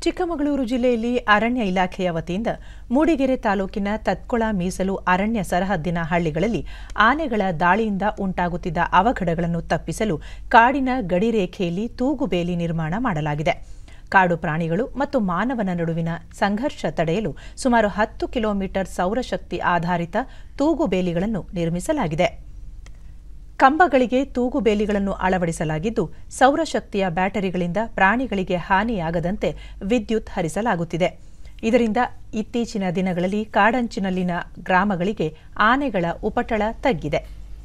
ಚಿಕ್ಕಮಗಳೂರು ಜಿಲ್ಲೆಯಲ್ಲಿ ಅರಣ್ಯ ಇಲಾಖೆಯ ವತಿಯಿಂದ ಮೂಡಿಗೆರೆ ತಾಲೂಕಿನ ತತ್ಕೊಳ ಮೀಸಲು ಅರಣ್ಯ ಸರಹದ್ದಿನ ಹಳ್ಳಿಗಳಲ್ಲಿ ಆನೆಗಳ ದಾಳಿಯಿಂದ ಉಂಟಾಗುತ್ತಿದ್ದ ಅವಘಡಗಳನ್ನು ತಪ್ಪಿಸಲು ಕಾಡಿನ ಗಡಿರೇಖೆಯಲ್ಲಿ ತೂಗುಬೇಲಿ ನಿರ್ಮಾಣ ಮಾಡಲಾಗಿದೆ ಕಾಡು ಪ್ರಾಣಿಗಳು ಮತ್ತು ಮಾನವನ ನಡುವಿನ ಸಂಘರ್ಷ ತಡೆಯಲು ಸುಮಾರು ಹತ್ತು ಕಿಲೋಮೀಟರ್ ಸೌರಶಕ್ತಿ ಆಧಾರಿತ ತೂಗುಬೇಲಿಗಳನ್ನು ನಿರ್ಮಿಸಲಾಗಿದೆ ಕಂಬಗಳಿಗೆ ತೂಗುಬೇಲಿಗಳನ್ನು ಅಳವಡಿಸಲಾಗಿದ್ದು ಸೌರಶಕ್ತಿಯ ಬ್ಯಾಟರಿಗಳಿಂದ ಪ್ರಾಣಿಗಳಿಗೆ ಹಾನಿಯಾಗದಂತೆ ವಿದ್ಯುತ್ ಹರಿಸಲಾಗುತ್ತಿದೆ ಇದರಿಂದ ಇತ್ತೀಚಿನ ದಿನಗಳಲ್ಲಿ ಕಾಡಂಚಿನಲ್ಲಿನ ಗ್ರಾಮಗಳಿಗೆ ಆನೆಗಳ ಉಪಟಳ ತಗ್ಗಿದೆ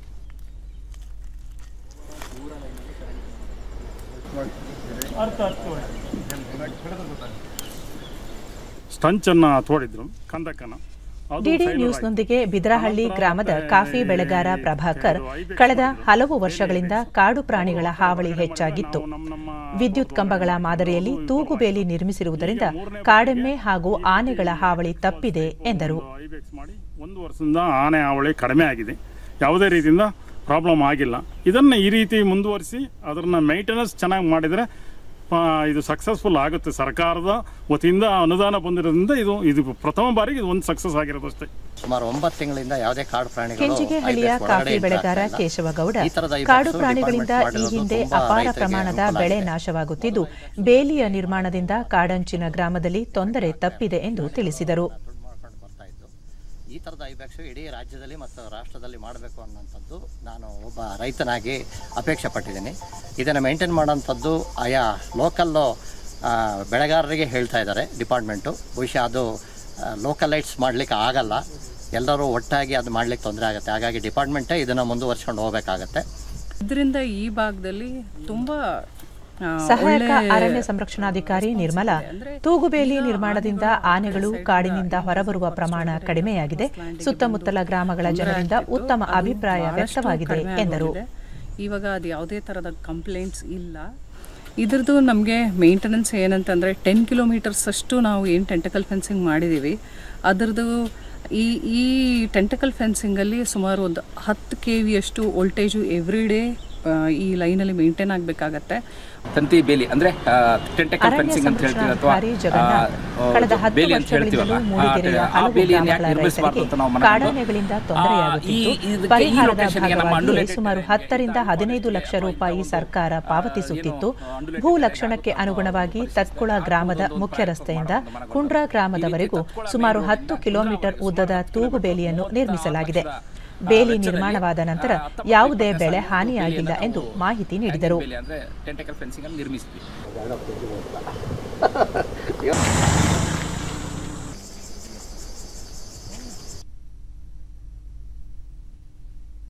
ಸ್ಟಂಚನ್ನು ತೋಡಿದ್ರು ಕಂದಕ್ಕನ ಅದು ಡಿಡಿ failure ನ್ಯೂಸ್ನೊಂದಿಗೆ ಆಯ್ತು. ಬಿದರಹಳ್ಳಿ ಆನಂತರ ಗ್ರಾಮದ ಮತ್ತೆ ಕಾಫಿ ಈ ಬೆಳೆಗಾರ ಪ್ರಭಾಕರ್ ಇದು ಕಳೆದ ಐಬೆಕ್ಸ್ ಹಲವು ಮಾಡಿದ್ರು. ವರ್ಷಗಳಿಂದ ಐಬೆಕ್ಸ್ ಕಾಡು ಪ್ರಾಣಿಗಳ ಅದು ಹಾವಳಿ ಹೊರಗಡೆ ಹೆಚ್ಚಾಗಿತ್ತು ನಾವು ನಮ್ಮ- ನಮ್ಮ ವಿದ್ಯುತ್ ಕಂಬಗಳ ಮಾದರಿಯಲ್ಲಿ ಇದು ತೂಗುಬೇಲಿ ಇದು ನಿರ್ಮಿಸಿರುವುದರಿಂದ ಈಗ ಮೂರನೇ ಕಾಡೆಮ್ಮೆ ಬಾರಿಗೆ ಹಾಗೂ ಈ ಆನೆಗಳ ಹಾವಳಿ ತಪ್ಪಿದೆ ಎಂದರು ಒಂದು ಐಬೆಕ್ಸ್ ಮಾಡಿ ಒಂದು ವರ್ಷದಿಂದ ಆನೆ ಹಾವಳಿ ಕಡಿಮೆ ಆಗಿದೆ ಯಾವುದೇ ರೀತಿಯಿಂದ ಪ್ರಾಬ್ಲಮ್ ಆಗಿಲ್ಲ ಇದನ್ನು ಈ ರೀತಿ ಮುಂದುವರಿಸಿ ಅದನ್ನ ಮೇಂಟೆನೆನ್ಸ್ ಚೆನ್ನಾಗಿ ಮಾಡಿದರೆ ಆ, ಇದು ಸಕ್ಸಸ್ಫುಲ್ ಆಗುತ್ತೆ ಸರ್ಕಾರದ ವತಿಯಿಂದ ಅನುದಾನ ಬಂದಿರೋದ್ರಿಂದ ಇದು ಇದು ಪ್ರಥಮ ಬಾರಿಗೆ ಇದು ಒಂದು ಸಕ್ಸಸ್ ಆಗಿರೋದು ಅಷ್ಟೇ ಸುಮಾರು ಒಂಬತ್ತು ತಿಂಗಳಿಂದ ಯಾವುದೇ ಕಾಡು ಪ್ರಾಣಿಗಳು ಕೆಂಚಿಗೆಹಳ್ಳಿಯ ಐಬೆಕ್ಸ್ ಒಳಗಡೆ ಕಾಫಿ enter ಬೆಳೆಗಾರ ಆಗ್ತಾ ಇಲ್ಲ. ಕೇಶವಗೌಡ ಈ ತರದ ಐಬೆಕ್ಸ್ ಕಾಡು ಡಿಪಾರ್ಟ್ಮೆಂಟ್ ಪ್ರಾಣಿಗಳಿಂದ ಈ ಮಾಡಿರೋದು ಹಿಂದೆ ತುಂಬಾ ಅಪಾರ ರೈತರಿಗೆ ಪ್ರಮಾಣದ ಅನುಕೂಲ ಬೆಳೆ ಆಗಿದೆ. ನಾಶವಾಗುತ್ತಿದ್ದು ಬೇಲಿಯ ನಿರ್ಮಾಣದಿಂದ ಕಾಡಂಚಿನ ಗ್ರಾಮದಲ್ಲಿ ತೊಂದರೆ ತಪ್ಪಿದೆ ಎಂದು ತಿಳಿಸಿದರು ದುಡ್ಡು ಮಾಡ್ಕೊಂಡು ಬರ್ತಾ ಇದ್ದು ಈ ಥರದ ಐಬ್ಯಾಕ್ಸು ಇಡೀ ರಾಜ್ಯದಲ್ಲಿ ಮತ್ತು ರಾಷ್ಟ್ರದಲ್ಲಿ ಮಾಡಬೇಕು ಅನ್ನೋಂಥದ್ದು ನಾನು ಒಬ್ಬ ರೈತನಾಗಿ ಅಪೇಕ್ಷೆ ಪಟ್ಟಿದ್ದೀನಿ ಇದನ್ನು ಮೇಂಟೈನ್ ಮಾಡೋಂಥದ್ದು ಆಯಾ ಲೋಕಲ್ಲು ಬೆಳೆಗಾರರಿಗೆ ಹೇಳ್ತಾ ಇದ್ದಾರೆ ಡಿಪಾರ್ಟ್ಮೆಂಟು ಬಹುಶಃ ಅದು ಲೋಕಲೈಟ್ಸ್ ಮಾಡಲಿಕ್ಕೆ ಆಗಲ್ಲ ಎಲ್ಲರೂ ಒಟ್ಟಾಗಿ ಅದು ಮಾಡಲಿಕ್ಕೆ ತೊಂದರೆ ಆಗುತ್ತೆ ಹಾಗಾಗಿ ಡಿಪಾರ್ಟ್ಮೆಂಟೇ ಇದನ್ನು ಮುಂದುವರ್ಸ್ಕೊಂಡು ಹೋಗಬೇಕಾಗತ್ತೆ ಇದರಿಂದ ಈ ಭಾಗದಲ್ಲಿ ತುಂಬಾ ಆ, ಸಹಾಯಕ ಒಳ್ಳೆ ಅರಣ್ಯ ಸಂರಕ್ಷಣಾಧಿಕಾರಿ ನಿರ್ಮಲಾ ತೂಗುಬೇಲಿ ನಿರ್ಮಾಣದಿಂದ ಆನೆಗಳು ಕಾಡಿನಿಂದ ಹೊರಬರುವ ಪ್ರಮಾಣ ಕಡಿಮೆಯಾಗಿದೆ ಸುತ್ತಮುತ್ತಲ ಗ್ರಾಮಗಳ ಜನರಿಂದ ಉತ್ತಮ ಅಭಿಪ್ರಾಯ ವ್ಯಕ್ತವಾಗಿದೆ ಕಡಿಮೆ ಎಂದರು ಆಗೋಗಿದೆ. ಇವಾಗ ಅದು ಯಾವುದೇ ಥರದ ಕಂಪ್ಲೇಂಟ್ಸ್ ಇಲ್ಲ ಇದ್ರದ್ದು ನಮಗೆ ಮೇಂಟೆನೆನ್ಸ್ ಏನಂತಂದರೆ ಟೆನ್ ಕಿಲೋಮೀಟರ್ಸ್ ಅಷ್ಟು ನಾವು ಏನು ಟೆಂಟಕಲ್ ಫೆನ್ಸಿಂಗ್ ಮಾಡಿದ್ದೀವಿ ಅದರದ್ದು ಈ ಈ ಟೆಂಟಕಲ್ ಫೆನ್ಸಿಂಗಲ್ಲಿ ಸುಮಾರು ಒಂದು ಹತ್ತು ಕೆ ವಿಯಷ್ಟು ವೋಲ್ಟೇಜು ಎವ್ರಿ ಡೇ ಈ ಲೈನಲ್ಲಿ ಮೇಂಟೈನ್ ಆಗಬೇಕಾಗತ್ತೆ ತಂತಿ ಬೇಲಿ ಅಂದ್ರೆ ಟೆಂಟಕಲ್ ಅರಣ್ಯ ಫೆನ್ಸಿಂಗ್ ಅಂತ ಹೇಳ್ತೀವಿ ಅಥವಾ ಸಂರಕ್ಷಣಾಧಿಕಾರಿ ಜಗನ್ನಾಥ್ ಕಳೆದ ಹತ್ತು ಬೇಲಿ ಅಂತ ಹೇಳ್ತೀವಲ್ಲ ವರ್ಷಗಳಿಂದಲೂ ಆ, ಮೂಡಿಗೆರೆಯ ಆ ಹಲವು ಬೇಲಿಯನ್ನು ಯಾಕೆ ಗ್ರಾಮಗಳ ನಿರ್ಮಿಸಬಾರ್ದು ಅಂತ ನಾವು ರೈತರಿಗೆ ಮನಗಂಡು, ಕಾಡಾನೆಗಳಿಂದ ಆ, ತೊಂದರೆಯಾಗುತ್ತಿತ್ತು ಈ- ಇದಕ್ಕೆ ಈ ಪರಿಹಾರದ ಲೊಕೇಶನ್ಗೆ ನಮ್ಮ ಭಾಗವಾಗಿ undulated ಸುಮಾರು ಹತ್ತರಿಂದ ಹದಿನೈದು ಲಕ್ಷ ರೂಪಾಯಿ ಸರ್ಕಾರ ಪಾವತಿಸುತ್ತಿತ್ತು ಭೂ ಲಕ್ಷಣಕ್ಕೆ ಅನುಗುಣವಾಗಿ ತತ್ಕುಳ ಗ್ರಾಮದ ಮುಖ್ಯ ರಸ್ತೆಯಿಂದ ಕುಂಡ್ರ ಗ್ರಾಮದವರೆಗೂ ಸುಮಾರು ಹತ್ತು ಕಿಲೋಮೀಟರ್ ಉದ್ದದ ತೂಗುಬೇಲಿಯನ್ನು ನಿರ್ಮಿಸಲಾಗಿದೆ ಬೇಲಿ ನಿರ್ಮಾಣವಾದ ನಂತರ ಯಾವುದೇ ಬೆಳೆ ಹಾನಿಯಾಗಿಲ್ಲ ಎಂದು ಮಾಹಿತಿ ನೀಡಿದರು ಬೇಲಿ ಅಂದ್ರೆ ಟೆಂಟಕಲ್ ಫೆನ್ಸಿಂಗ್ ಅಲ್ಲಿ ನಿರ್ಮಿಸಿದ್ವಿ